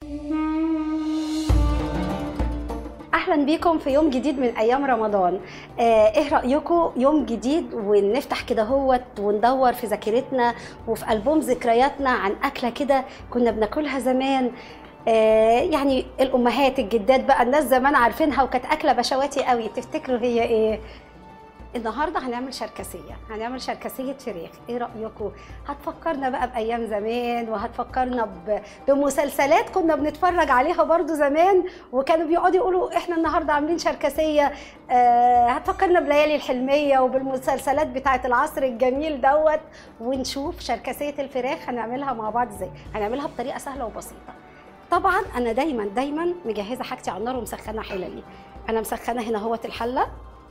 اهلا بيكم في يوم جديد من ايام رمضان آه ايه رايكم يوم جديد ونفتح كده هوت وندور في ذاكرتنا وفي البوم ذكرياتنا عن اكله كده كنا بناكلها زمان آه يعني الامهات الجدات بقى الناس زمان عارفينها وكانت اكله بشواتي قوي تفتكروا هي ايه النهارده هنعمل شركسيه هنعمل شركسيه فراخ ايه رايكم هتفكرنا بقى بايام زمان وهتفكرنا ب... بمسلسلات كنا بنتفرج عليها برضو زمان وكانوا بيقعدوا يقولوا احنا النهارده عاملين شركسيه آه هتفكرنا بليالي الحلميه وبالمسلسلات بتاعه العصر الجميل دوت ونشوف شركسيه الفراخ هنعملها مع بعض ازاي هنعملها بطريقه سهله وبسيطه طبعا انا دايما دايما مجهزه حاجتي على النار ومسخنه حللي انا مسخنه هنا اهوت الحله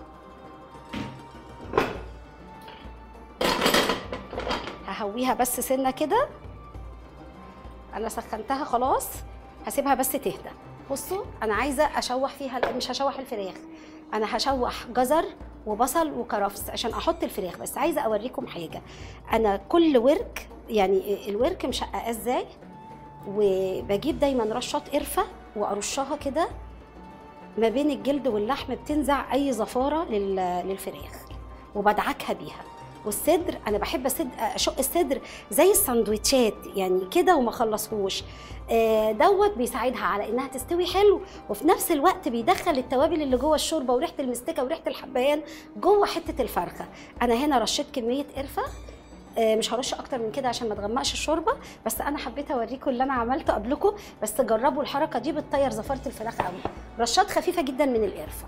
ههويها بس سنه كده انا سخنتها خلاص هسيبها بس تهدى بصوا انا عايزه اشوح فيها مش هشوح الفراخ انا هشوح جزر وبصل وكرفس عشان احط الفراخ بس عايزه اوريكم حاجه انا كل ورك يعني الورك مشققاه ازاي وبجيب دايما رشات قرفه وارشها كده ما بين الجلد واللحم بتنزع اي زفاره للفراخ وبدعكها بيها والصدر انا بحب أسد اشق الصدر زي السندوتشات يعني كده وما خلصهوش آه دوت بيساعدها على انها تستوي حلو وفي نفس الوقت بيدخل التوابل اللي جوه الشوربه وريحه المستكه وريحه الحبهان جوه حته الفرخه انا هنا رشيت كميه قرفه آه مش هرش اكتر من كده عشان ما تغمقش الشوربه بس انا حبيت اوريكم اللي انا عملته قبلكم بس جربوا الحركه دي بتطير زفاره الفراخ قوي رشات خفيفه جدا من القرفه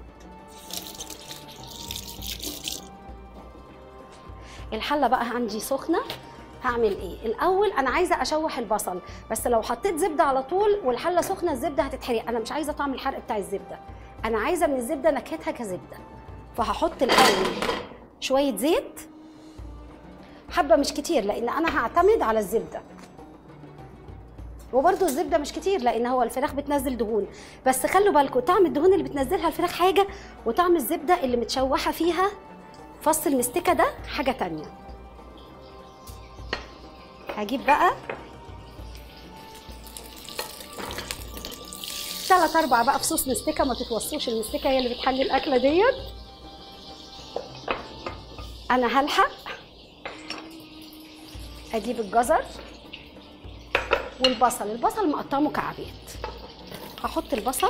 الحله بقى عندي سخنه هعمل ايه الاول انا عايزه اشوح البصل بس لو حطيت زبده على طول والحله سخنه الزبده هتتحرق انا مش عايزه طعم الحرق بتاع الزبده انا عايزه من الزبده نكهتها كزبده فهحط الاول شويه زيت حبه مش كتير لان انا هعتمد على الزبده وبرده الزبده مش كتير لان هو الفراخ بتنزل دهون بس خلوا بالكم طعم الدهون اللي بتنزلها الفراخ حاجه وطعم الزبده اللي متشوحه فيها فص المستكه ده حاجه تانية هجيب بقى ثلاث اربع بقى فصوص مستكه ما تتوصوش المستكه هي اللي بتحلي الاكله ديت انا هلحق اجيب الجزر والبصل البصل مقطعه مكعبات هحط البصل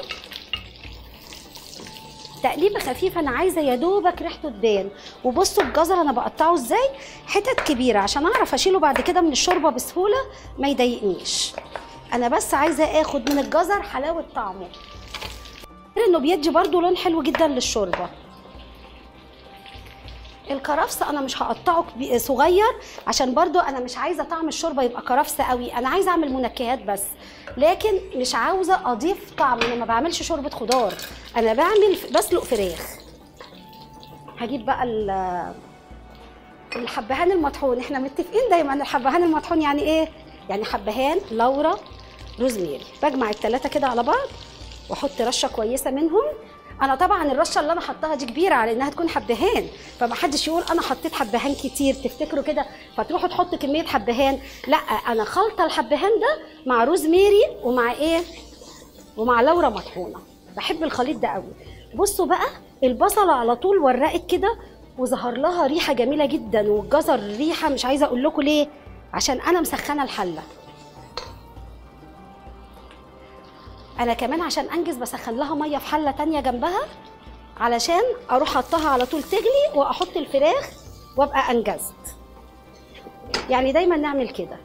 تقليبه خفيفه انا عايزه يا دوبك ريحته تبان وبصوا الجزر انا بقطعه ازاي حتت كبيره عشان اعرف اشيله بعد كده من الشوربه بسهوله ما يضايقنيش انا بس عايزه اخد من الجزر حلاوه طعمه غير انه بيدي برده لون حلو جدا للشوربه الكرفس انا مش هقطعه صغير عشان برضو انا مش عايزه طعم الشوربه يبقى كرفس قوي انا عايزه اعمل منكهات بس لكن مش عاوزه اضيف طعم انا ما بعملش شوربه خضار انا بعمل بسلق فراخ هجيب بقى الحبهان المطحون احنا متفقين دايما الحبهان المطحون يعني ايه يعني حبهان لورا روزميري بجمع الثلاثه كده على بعض واحط رشه كويسه منهم انا طبعا الرشه اللي انا حطاها دي كبيره على انها تكون حبهان فما حدش يقول انا حطيت حبهان كتير تفتكروا كده فتروحوا تحطوا كميه حبهان لا انا خلطه الحبهان ده مع روزميري ومع ايه ومع لورا مطحونه بحب الخليط ده قوي بصوا بقى البصله على طول ورقت كده وظهر لها ريحه جميله جدا والجزر ريحه مش عايزه اقول لكم ليه عشان انا مسخنه الحله انا كمان عشان انجز بسخن لها ميه في حله تانية جنبها علشان اروح حطها على طول تغلي واحط الفراخ وابقى انجزت يعني دايما نعمل كده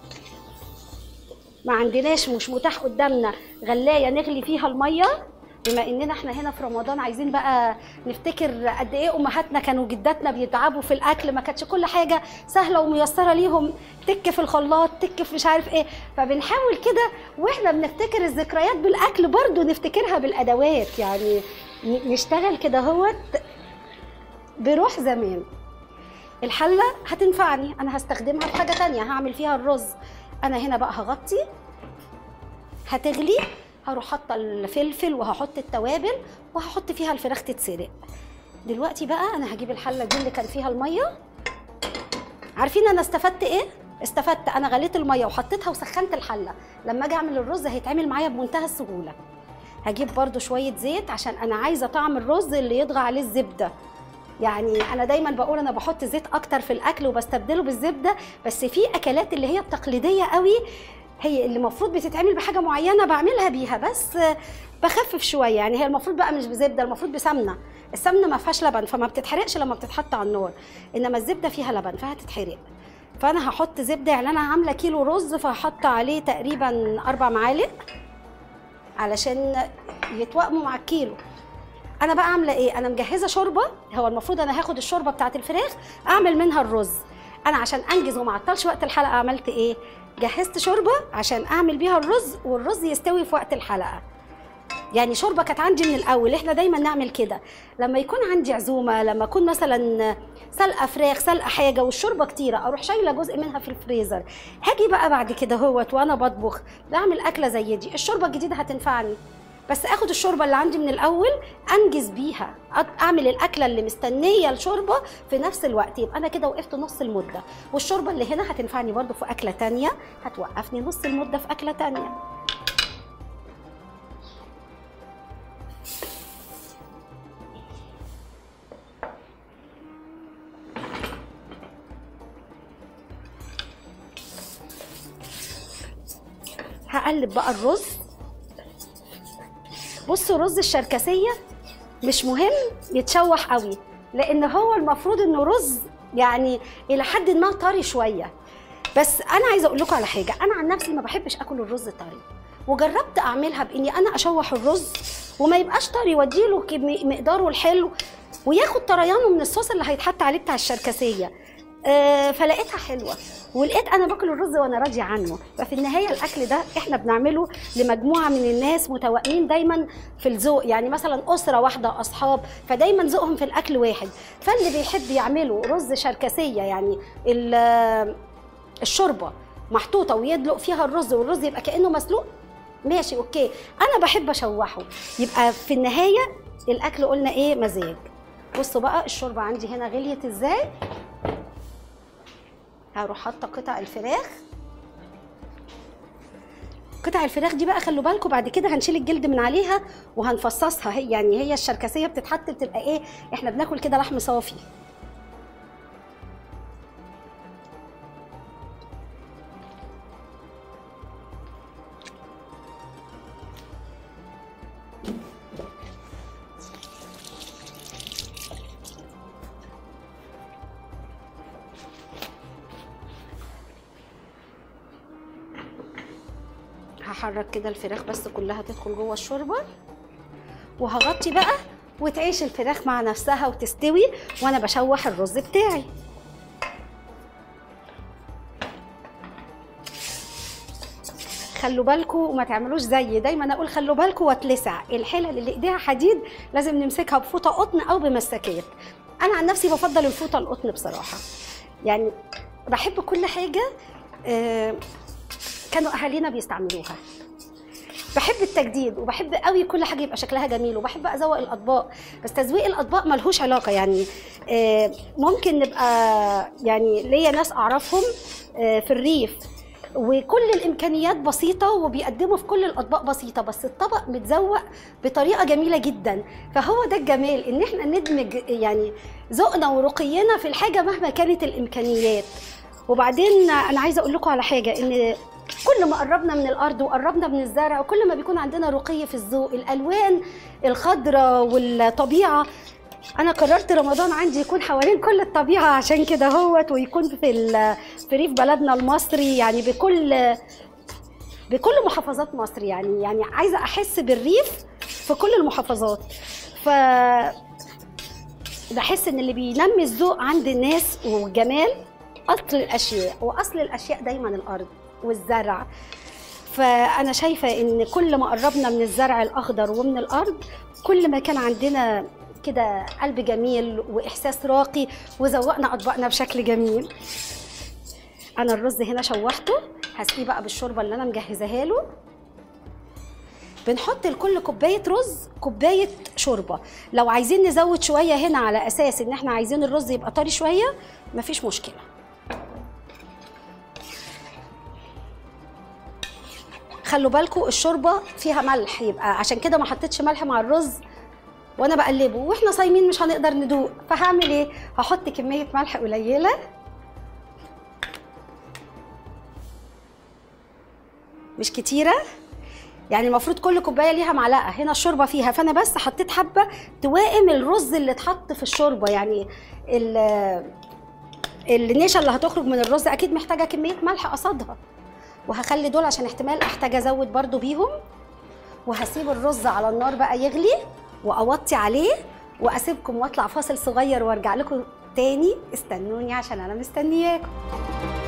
ما عندناش مش متاح قدامنا غلايه نغلي فيها الميه بما اننا احنا هنا في رمضان عايزين بقى نفتكر قد ايه امهاتنا كانوا جداتنا بيتعبوا في الاكل ما كانتش كل حاجه سهله وميسره ليهم تك في الخلاط تك في مش عارف ايه فبنحاول كده واحنا بنفتكر الذكريات بالاكل برضو نفتكرها بالادوات يعني نشتغل كده هوت بروح زمان الحله هتنفعني انا هستخدمها في حاجه تانية هعمل فيها الرز انا هنا بقى هغطي هتغلي هروح حاطه الفلفل وهحط التوابل وهحط فيها الفراخ تتسلق دلوقتي بقى انا هجيب الحله دي اللي كان فيها الميه عارفين انا استفدت ايه استفدت انا غليت الميه وحطيتها وسخنت الحله لما اجي اعمل الرز هيتعمل معايا بمنتهى السهوله هجيب برده شويه زيت عشان انا عايزه طعم الرز اللي يطغى عليه الزبده يعني انا دايما بقول انا بحط زيت اكتر في الاكل وبستبدله بالزبده بس في اكلات اللي هي التقليديه قوي هي اللي المفروض بتتعمل بحاجه معينه بعملها بيها بس بخفف شويه يعني هي المفروض بقى مش بزبده المفروض بسمنه السمنه ما فيهاش لبن فما بتتحرقش لما بتتحط على النار انما الزبده فيها لبن فهتتحرق فانا هحط زبده يعني انا عامله كيلو رز فهحط عليه تقريبا اربع معالق علشان يتوائموا مع الكيلو انا بقى عامله ايه انا مجهزه شوربه هو المفروض انا هاخد الشوربه بتاعه الفراخ اعمل منها الرز انا عشان انجز وما اعطلش وقت الحلقه عملت ايه جهزت شوربه عشان اعمل بيها الرز والرز يستوي في وقت الحلقه يعني شوربه كانت عندي من الاول احنا دايما نعمل كده لما يكون عندي عزومه لما اكون مثلا سلقه فراخ سلقه حاجه والشوربه كتيره اروح شايله جزء منها في الفريزر هاجي بقى بعد كده هوت وانا بطبخ بعمل اكله زي دي الشوربه الجديده هتنفعني بس اخد الشوربه اللي عندي من الاول انجز بيها اعمل الاكله اللي مستنيه الشوربه في نفس الوقت يبقى انا كده وقفت نص المده والشوربه اللي هنا هتنفعني برده في اكله تانية هتوقفني نص المده في اكله تانية هقلب بقى الرز بصوا رز الشركسيه مش مهم يتشوح قوي لان هو المفروض انه رز يعني الى حد ما طري شويه بس انا عايزه اقول لكم على حاجه انا عن نفسي ما بحبش اكل الرز طري وجربت اعملها باني انا اشوح الرز وما يبقاش طري واديله مقداره الحلو وياخد طريانه من الصوص اللي هيتحط عليه بتاع الشركسيه آه فلقيتها حلوه ولقيت انا باكل الرز وانا راضيه عنه ففي النهايه الاكل ده احنا بنعمله لمجموعه من الناس متوائمين دايما في الذوق يعني مثلا اسره واحده اصحاب فدايما ذوقهم في الاكل واحد فاللي بيحب يعمله رز شركسيه يعني الشوربه محطوطه ويدلق فيها الرز والرز يبقى كانه مسلوق ماشي اوكي انا بحب اشوحه يبقى في النهايه الاكل قلنا ايه مزاج بصوا بقى الشوربه عندي هنا غليت ازاي هروح حاطه قطع الفراخ قطع الفراخ دي بقى خلوا بالكم بعد كده هنشيل الجلد من عليها وهنفصصها هي يعني هي الشركسيه بتتحط بتبقى ايه احنا بناكل كده لحم صافي هحرك كده الفراخ بس كلها تدخل جوه الشوربه وهغطي بقى وتعيش الفراخ مع نفسها وتستوي وانا بشوح الرز بتاعي خلوا بالكم وما تعملوش زيي دايما اقول خلوا بالكم واتلسع الحلل اللي ايديها حديد لازم نمسكها بفوطه قطن او بمسكات انا عن نفسي بفضل الفوطه القطن بصراحه يعني بحب كل حاجه آه كانوا اهالينا بيستعملوها بحب التجديد وبحب قوي كل حاجه يبقى شكلها جميل وبحب ازوق الاطباق بس تزويق الاطباق ملهوش علاقه يعني ممكن نبقى يعني ليا ناس اعرفهم في الريف وكل الامكانيات بسيطه وبيقدموا في كل الاطباق بسيطه بس الطبق متزوق بطريقه جميله جدا فهو ده الجمال ان احنا ندمج يعني ذوقنا ورقينا في الحاجه مهما كانت الامكانيات وبعدين انا عايزه اقول لكم على حاجه ان كل ما قربنا من الارض وقربنا من الزرع وكل ما بيكون عندنا رقي في الذوق الالوان الخضراء والطبيعه انا قررت رمضان عندي يكون حوالين كل الطبيعه عشان كده هوت ويكون في في ريف بلدنا المصري يعني بكل بكل محافظات مصر يعني يعني عايزه احس بالريف في كل المحافظات ف بحس ان اللي بينمي الذوق عند الناس والجمال اصل الاشياء واصل الاشياء دايما الارض والزرع فانا شايفه ان كل ما قربنا من الزرع الاخضر ومن الارض كل ما كان عندنا كده قلب جميل واحساس راقي وزوقنا اطباقنا بشكل جميل انا الرز هنا شوحته هسقيه بقى بالشوربه اللي انا مجهزاها له بنحط لكل كوبايه رز كوبايه شوربه لو عايزين نزود شويه هنا على اساس ان احنا عايزين الرز يبقى طري شويه مفيش مشكله خلوا بالكم الشوربه فيها ملح يبقى عشان كده ما حطيتش ملح مع الرز وانا بقلبه واحنا صايمين مش هنقدر ندوق فهعمل ايه هحط كميه ملح قليله مش كتيره يعني المفروض كل كوبايه ليها معلقه هنا الشوربه فيها فانا بس حطيت حبه توائم الرز اللي اتحط في الشوربه يعني ال- النشا اللي هتخرج من الرز اكيد محتاجه كميه ملح قصادها وهخلي دول عشان احتمال احتاج ازود برضو بيهم وهسيب الرز على النار بقى يغلي واوطي عليه واسيبكم واطلع فاصل صغير وارجع لكم تاني استنوني عشان انا مستنياكم